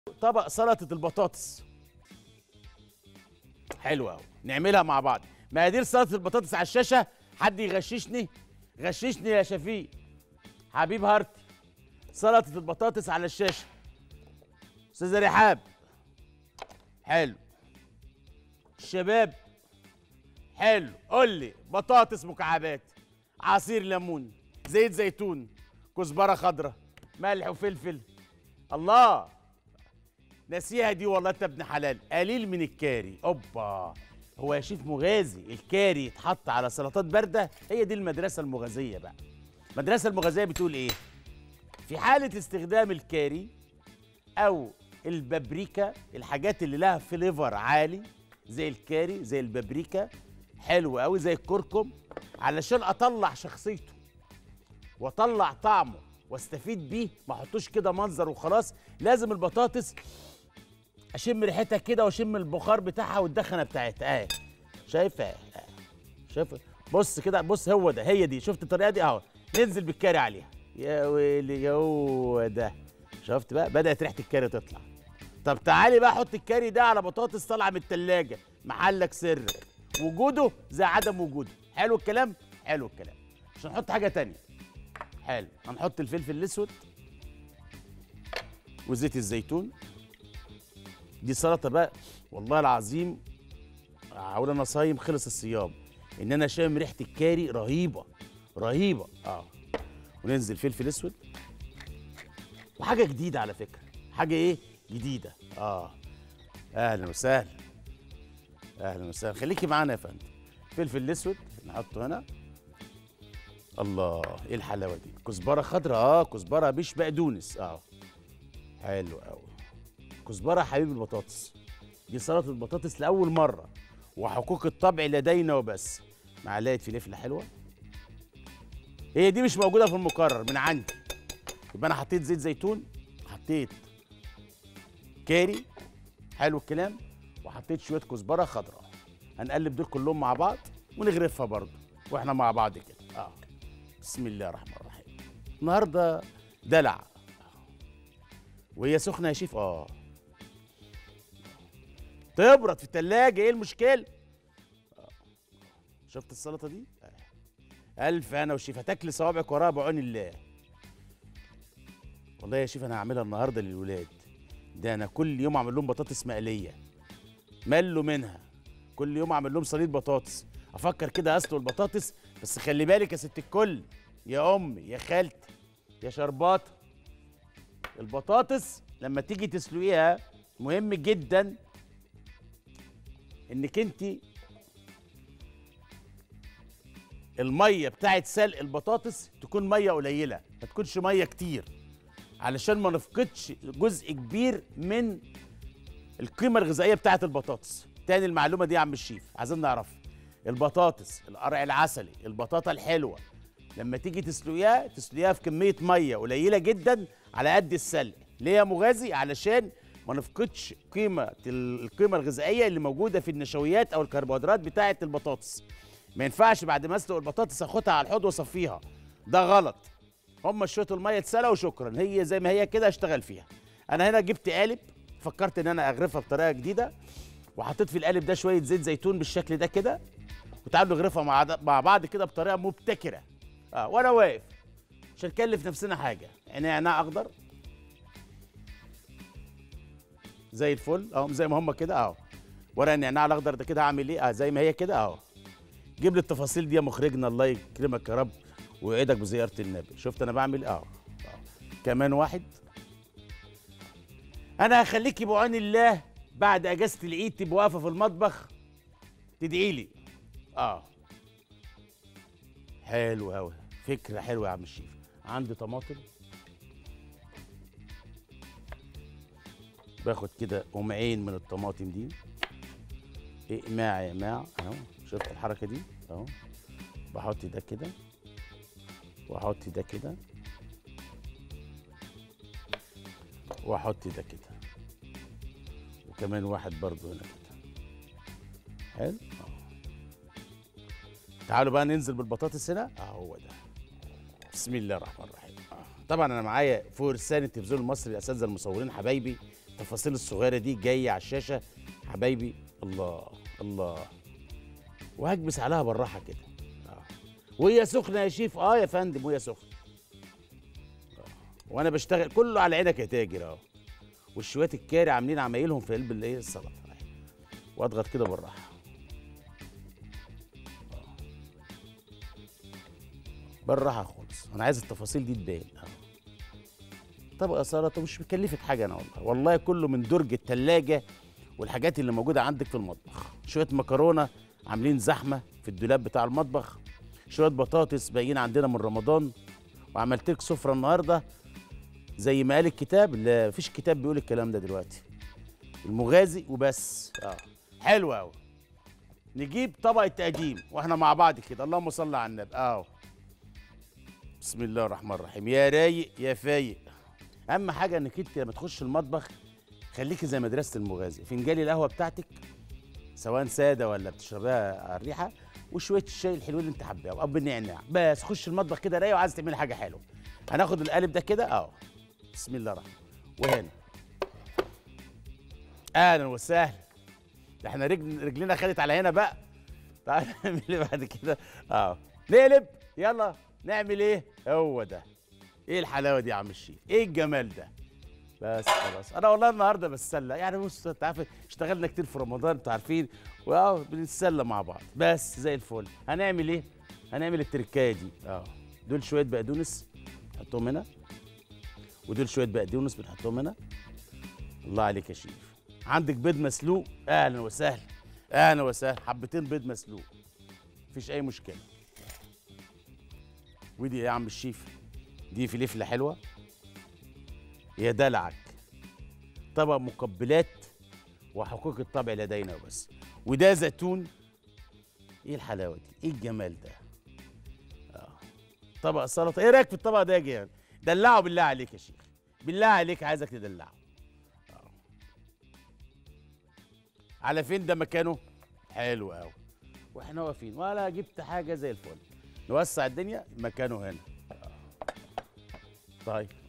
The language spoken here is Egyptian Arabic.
طبق سلطه البطاطس حلوه قوي نعملها مع بعض مقادير سلطه البطاطس على الشاشه حد يغششني غششني يا شفيق حبيب هارتي سلطه البطاطس على الشاشه استاذه رحاب حلو الشباب حلو قول لي بطاطس مكعبات عصير ليمون زيت زيتون كزبره خضراء ملح وفلفل الله ناسيها دي والله انت ابن حلال قليل من الكاري اوبا هو يا شيف مغازي الكاري يتحط على سلطات بارده هي دي المدرسه المغازيه بقى المدرسه المغازيه بتقول ايه في حاله استخدام الكاري او البابريكا الحاجات اللي لها فليفر عالي زي الكاري زي البابريكا حلو قوي زي الكركم علشان اطلع شخصيته واطلع طعمه واستفيد بيه ما احطوش كده منظر وخلاص لازم البطاطس اشم ريحتها كده واشم البخار بتاعها والدخنه بتاعتها اه شايفه اه شايف بص كده بص هو ده هي دي شفت الطريقه دي اهو ننزل بالكاري عليها يا ويلي هو ده شفت بقى بدات ريحه الكاري تطلع طب تعالي بقى حط الكاري ده على بطاطس طالعه من التلاجة محلك سرك وجوده زي عدم وجوده حلو الكلام حلو الكلام مش هنحط حاجه تانية حلو هنحط الفلفل الاسود وزيت الزيتون دي سلطه بقى والله العظيم هقول انا صايم خلص الصيام ان انا شامم ريحه الكاري رهيبه رهيبه اه وننزل فلفل اسود وحاجه جديده على فكره حاجه ايه جديده اه اهلا وسهلا اهلا وسهلا خليكي معانا يا فندم فلفل الاسود نحطه هنا الله ايه الحلاوه دي كزبره خضراء اه كزبره مش بقدونس اه حلو قوي كزبره حبيب البطاطس دي سلطه البطاطس لاول مره وحقوق الطبع لدينا وبس معلقه فلفله حلوه هي دي مش موجوده في المقرر من عندي يبقى انا حطيت زيت زيتون حطيت كاري حلو الكلام وحطيت شويه كزبره خضراء هنقلب دول كلهم مع بعض ونغرفها برضو واحنا مع بعض كده اه بسم الله الرحمن الرحيم النهارده دلع وهي سخنه يا شيف اه تبرد في التلاجة ايه المشكله آه. شفت السلطه دي آه. الف انا وشيف هتاكلي صوابعك وراها بعون الله والله يا شيف انا هعملها النهارده للولاد ده انا كل يوم اعمل لهم بطاطس مقليه ملوا منها كل يوم اعمل لهم صينيه بطاطس افكر كده اسلق البطاطس بس خلي بالك يا ست الكل يا امي يا خالتي يا شربات البطاطس لما تيجي تسلقيها مهم جدا انك انت الميه بتاعت سلق البطاطس تكون ميه قليله ما تكونش ميه كتير علشان ما نفقدش جزء كبير من القيمه الغذائيه بتاعت البطاطس تاني المعلومه دي يا عم الشيف عايزين نعرفها البطاطس القرع العسلي البطاطا الحلوه لما تيجي تسلقيها تسلقيها في كميه ميه قليله جدا على قد السلق ليه يا مغازي علشان ما نفقدش قيمه القيمه الغذائيه اللي موجوده في النشويات او الكربوهيدرات بتاعه البطاطس ما ينفعش بعد ما اسلق البطاطس اخدها على الحوض واصفيها ده غلط هم شويه الميه اتسلقوا وشكرا هي زي ما هي كده اشتغل فيها انا هنا جبت قالب فكرت ان انا اغرفها بطريقه جديده وحطيت في القالب ده شويه زيت زيتون بالشكل ده كده وتعالوا نغرفها مع مع بعض كده بطريقه مبتكره اه وانا واقف مش هنكلف نفسنا حاجه عينيا نعناع اخضر زي الفل اهو زي ما هم كده اهو ورق النعناع الاخضر ده كده هعمل ايه اه زي ما هي كده اهو جيب لي التفاصيل دي يا مخرجنا الله يكرمك يا رب ويعيدك بزياره النبي شفت انا بعمل اهو كمان واحد انا هخليكي بعون الله بعد اجازه العيد تبقى واقفه في المطبخ تدعي لي اه حلو قوي فكره حلوه يا عم الشيف عندي طماطم باخد كده قمعين من الطماطم دي اقماع اقماع اهو شفت الحركه دي اهو بحط ده كده واحط ده كده واحط ده كده وكمان واحد برضو هنا كده حلو أهو. تعالوا بقى ننزل بالبطاطس هنا اهو ده بسم الله الرحمن الرحيم آه. طبعا انا معايا فرسان التلفزيون المصري الاساتذه المصورين حبايبي التفاصيل الصغيره دي جايه على الشاشه حبايبي الله الله وهكبس عليها بالراحه كده آه. وهي سخنه يا شيف اه يا فندم وهي سخنه آه. وانا بشتغل كله على عينك يا تاجر اهو والشويات الكاري عاملين عمايلهم في قلب الايه السلطه أهي. واضغط كده بالراحه آه. بالراحه خالص انا عايز التفاصيل دي تبان اهو طبقه سلطه مش مكلفك حاجه انا والله والله كله من درج التلاجة والحاجات اللي موجوده عندك في المطبخ شويه مكرونه عاملين زحمه في الدولاب بتاع المطبخ شويه بطاطس باقيين عندنا من رمضان وعملت لك سفره النهارده زي ما قال الكتاب لا مفيش كتاب بيقول الكلام ده دلوقتي المغازي وبس اه حلو قوي نجيب طبق التقديم واحنا مع بعض كده اللهم صل على النبي اه بسم الله الرحمن الرحيم يا رايق يا فايق اهم حاجه انك انت لما تخش المطبخ خليكي زي مدرسه المغازي فنجان القهوه بتاعتك سواء ساده ولا بتشربيها على الريحه وشويه الشاي الحلوين اللي انت حباها واب النعناع بس خش المطبخ كده رايق وعايز تعملي حاجه حلوه هناخد القالب ده كده اه بسم الله الرحمن وهنا اهلا وسهلا ده احنا رجل رجلنا خدت على هنا بقى تعال نعمل ايه بعد كده اه نقلب يلا نعمل ايه هو ده ايه الحلاوه دي يا عم الشيف ايه الجمال ده بس خلاص انا والله النهارده بتسلى يعني بص انت عارف اشتغلنا كتير في رمضان انتوا عارفين واهو بنتسلى مع بعض بس زي الفل هنعمل ايه هنعمل التركايه دي اه دول شويه بقدونس نحطهم هنا ودول شويه بقدونس بنحطهم هنا الله عليك يا شيف عندك بيض مسلوق اهلا وسهلا اهلا وسهلا حبتين بيض مسلوق مفيش اي مشكله ودي إيه يا عم الشيف دي فلفله حلوه يا دلعك طبق مقبلات وحقوق الطبع لدينا وبس وده زيتون ايه الحلاوه دي ايه الجمال ده آه. طبق سلطه ايه رايك في الطبق ده يا جيران دلعه بالله عليك يا شيخ بالله عليك عايزك تدلعه آه. على فين ده مكانه حلو قوي واحنا واقفين ولا جبت حاجه زي الفل نوسع الدنيا مكانه هنا آه. طيب